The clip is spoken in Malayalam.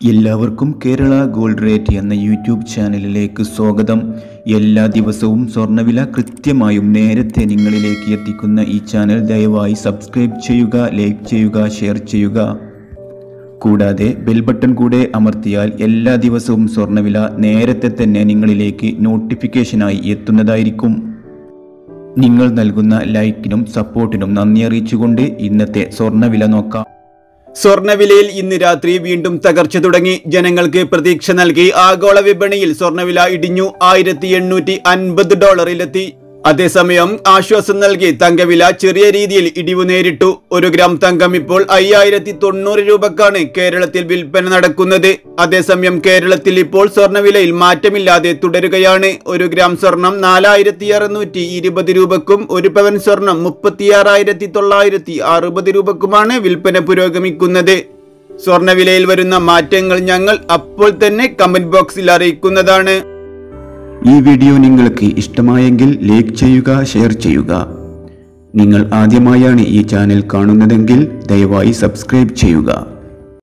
എല്ലാവർക്കും കേരള ഗോൾഡ് റേറ്റ് എന്ന യൂട്യൂബ് ചാനലിലേക്ക് സ്വാഗതം എല്ലാ ദിവസവും സ്വർണ്ണവില കൃത്യമായും നേരത്തെ നിങ്ങളിലേക്ക് എത്തിക്കുന്ന ഈ ചാനൽ ദയവായി സബ്സ്ക്രൈബ് ചെയ്യുക ലൈക്ക് ചെയ്യുക ഷെയർ ചെയ്യുക കൂടാതെ ബെൽ ബട്ടൺ കൂടെ അമർത്തിയാൽ എല്ലാ ദിവസവും സ്വർണ്ണവില നേരത്തെ തന്നെ നിങ്ങളിലേക്ക് നോട്ടിഫിക്കേഷനായി എത്തുന്നതായിരിക്കും നിങ്ങൾ നൽകുന്ന ലൈക്കിനും സപ്പോർട്ടിനും നന്ദി അറിയിച്ചുകൊണ്ട് ഇന്നത്തെ സ്വർണ്ണവില നോക്കാം സ്വർണ്ണവിലയിൽ ഇന്ന് രാത്രി വീണ്ടും തകർച്ച തുടങ്ങി ജനങ്ങൾക്ക് പ്രതീക്ഷ നൽകി ആഗോള വിപണിയിൽ സ്വർണ്ണവില ഇടിഞ്ഞു ആയിരത്തി എണ്ണൂറ്റി അൻപത് ഡോളറിലെത്തി അതേസമയം ആശ്വാസം നൽകി തങ്കവില ചെറിയ രീതിയിൽ ഇടിവ് നേരിട്ടു ഒരു ഗ്രാം തങ്കം ഇപ്പോൾ അയ്യായിരത്തി തൊണ്ണൂറ് രൂപക്കാണ് കേരളത്തിൽ വിൽപ്പന നടക്കുന്നത് അതേസമയം കേരളത്തിൽ ഇപ്പോൾ സ്വർണ്ണവിലയിൽ മാറ്റമില്ലാതെ തുടരുകയാണ് ഒരു ഗ്രാം സ്വർണം നാലായിരത്തി അറുന്നൂറ്റി ഇരുപത് രൂപക്കും ഒരു പവൻ സ്വർണം മുപ്പത്തിയാറായിരത്തി തൊള്ളായിരത്തി അറുപത് രൂപക്കുമാണ് വിൽപ്പന പുരോഗമിക്കുന്നത് സ്വർണ്ണവിലയിൽ വരുന്ന മാറ്റങ്ങൾ ഞങ്ങൾ അപ്പോൾ തന്നെ കമന്റ് ബോക്സിൽ അറിയിക്കുന്നതാണ് ഈ വീഡിയോ നിങ്ങൾക്ക് ഇഷ്ടമായെങ്കിൽ ലൈക്ക് ചെയ്യുക ഷെയർ ചെയ്യുക നിങ്ങൾ ആദ്യമായാണ് ഈ ചാനൽ കാണുന്നതെങ്കിൽ ദയവായി സബ്സ്ക്രൈബ് ചെയ്യുക